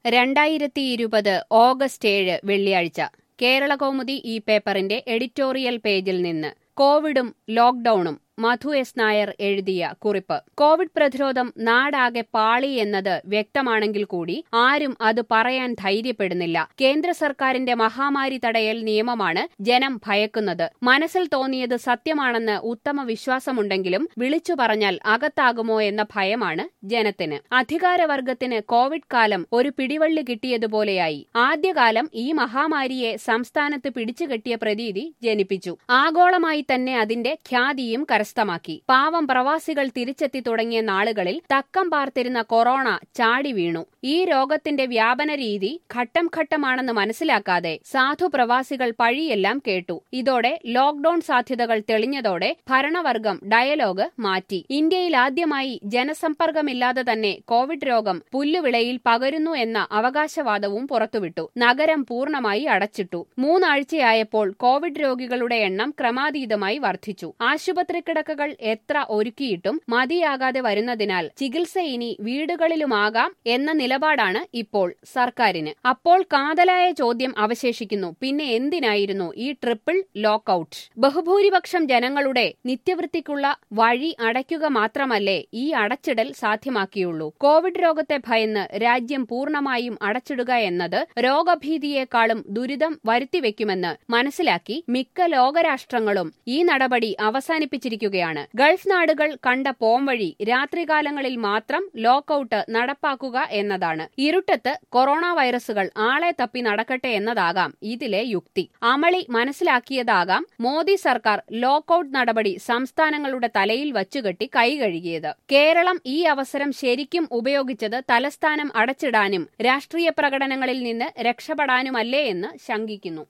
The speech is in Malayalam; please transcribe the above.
രണ്ടായിരത്തി ഇരുപത് ഓഗസ്റ്റ് ഏഴ് വെള്ളിയാഴ്ച കേരളകൗമുദി ഈ പേപ്പറിന്റെ എഡിറ്റോറിയൽ പേജിൽ നിന്ന് കോവിഡും ലോക്ഡൌണും മധു എസ് നായർ എഴുതിയ കുറിപ്പ് കോവിഡ് പ്രതിരോധം നാടാകെ പാളി എന്നത് വ്യക്തമാണെങ്കിൽ കൂടി ആരും അത് പറയാൻ ധൈര്യപ്പെടുന്നില്ല കേന്ദ്ര സർക്കാരിന്റെ മഹാമാരി തടയൽ നിയമമാണ് ജനം ഭയക്കുന്നത് മനസ്സിൽ തോന്നിയത് സത്യമാണെന്ന് ഉത്തമ വിശ്വാസമുണ്ടെങ്കിലും വിളിച്ചു പറഞ്ഞാൽ അകത്താകുമോ എന്ന ഭയമാണ് ജനത്തിന് അധികാരവർഗത്തിന് കോവിഡ് കാലം ഒരു പിടിവള്ളി കിട്ടിയതുപോലെയായി ആദ്യകാലം ഈ മഹാമാരിയെ സംസ്ഥാനത്ത് പിടിച്ചുകെട്ടിയ പ്രതീതി ജനിപ്പിച്ചു ആഗോളമായി തന്നെ അതിന്റെ ഖ്യാതിയും കരസ്ഥമാക്കി പാവം പ്രവാസികൾ തിരിച്ചെത്തി തുടങ്ങിയ നാളുകളിൽ തക്കം പാർത്തിരുന്ന കൊറോണ ചാടി വീണു ഈ രോഗത്തിന്റെ വ്യാപന രീതി ഘട്ടം ഘട്ടമാണെന്ന് മനസ്സിലാക്കാതെ സാധു പ്രവാസികൾ പഴിയെല്ലാം കേട്ടു ഇതോടെ ലോക്ഡൌൺ സാധ്യതകൾ തെളിഞ്ഞതോടെ ഭരണവർഗം ഡയലോഗ് മാറ്റി ഇന്ത്യയിൽ ആദ്യമായി ജനസമ്പർക്കമില്ലാതെ തന്നെ കോവിഡ് രോഗം പുല്ലുവിളയിൽ പകരുന്നു എന്ന അവകാശവാദവും പുറത്തുവിട്ടു നഗരം പൂർണ്ണമായി അടച്ചിട്ടു മൂന്നാഴ്ചയായപ്പോൾ കോവിഡ് രോഗികളുടെ എണ്ണം ക്രമാതീതമായി വർദ്ധിച്ചു ആശുപത്രി കിടക്കകൾ എത്ര ഒരുക്കിയിട്ടും മതിയാകാതെ വരുന്നതിനാൽ ചികിത്സ ഇനി വീടുകളിലുമാകാം എന്ന നിലപാടാണ് ഇപ്പോൾ സർക്കാരിന് അപ്പോൾ കാതലായ ചോദ്യം അവശേഷിക്കുന്നു പിന്നെ എന്തിനായിരുന്നു ഈ ട്രിപ്പിൾ ലോക്കൌട്ട് ബഹുഭൂരിപക്ഷം ജനങ്ങളുടെ നിത്യവൃത്തിക്കുള്ള വഴി അടയ്ക്കുക മാത്രമല്ലേ ഈ അടച്ചിടൽ സാധ്യമാക്കിയുള്ളൂ കോവിഡ് രോഗത്തെ ഭയന്ന് രാജ്യം പൂർണ്ണമായും അടച്ചിടുക എന്നത് രോഗഭീതിയേക്കാളും ദുരിതം വരുത്തിവെക്കുമെന്ന് മനസ്സിലാക്കി മിക്ക ലോകരാഷ്ട്രങ്ങളും ഈ നടപടി അവസാനിപ്പിച്ചിരിക്കുകയാണ് ഗൾഫ് നാടുകൾ കണ്ട പോംവഴി രാത്രികാലങ്ങളിൽ മാത്രം ലോക്കൌട്ട് നടപ്പാക്കുക എന്നതാണ് ഇരുട്ടത്ത് കൊറോണ വൈറസുകൾ ആളെ തപ്പി നടക്കട്ടെ എന്നതാകാം ഇതിലെ യുക്തി അമളി മനസ്സിലാക്കിയതാകാം മോദി സർക്കാർ ലോക്കൌട്ട് നടപടി സംസ്ഥാനങ്ങളുടെ തലയിൽ വച്ചുകെട്ടി കൈകഴുകിയത് കേരളം ഈ അവസരം ശരിക്കും ഉപയോഗിച്ചത് തലസ്ഥാനം അടച്ചിടാനും രാഷ്ട്രീയ പ്രകടനങ്ങളിൽ നിന്ന് രക്ഷപ്പെടാനുമല്ലേ എന്ന് ശങ്കിക്കുന്നു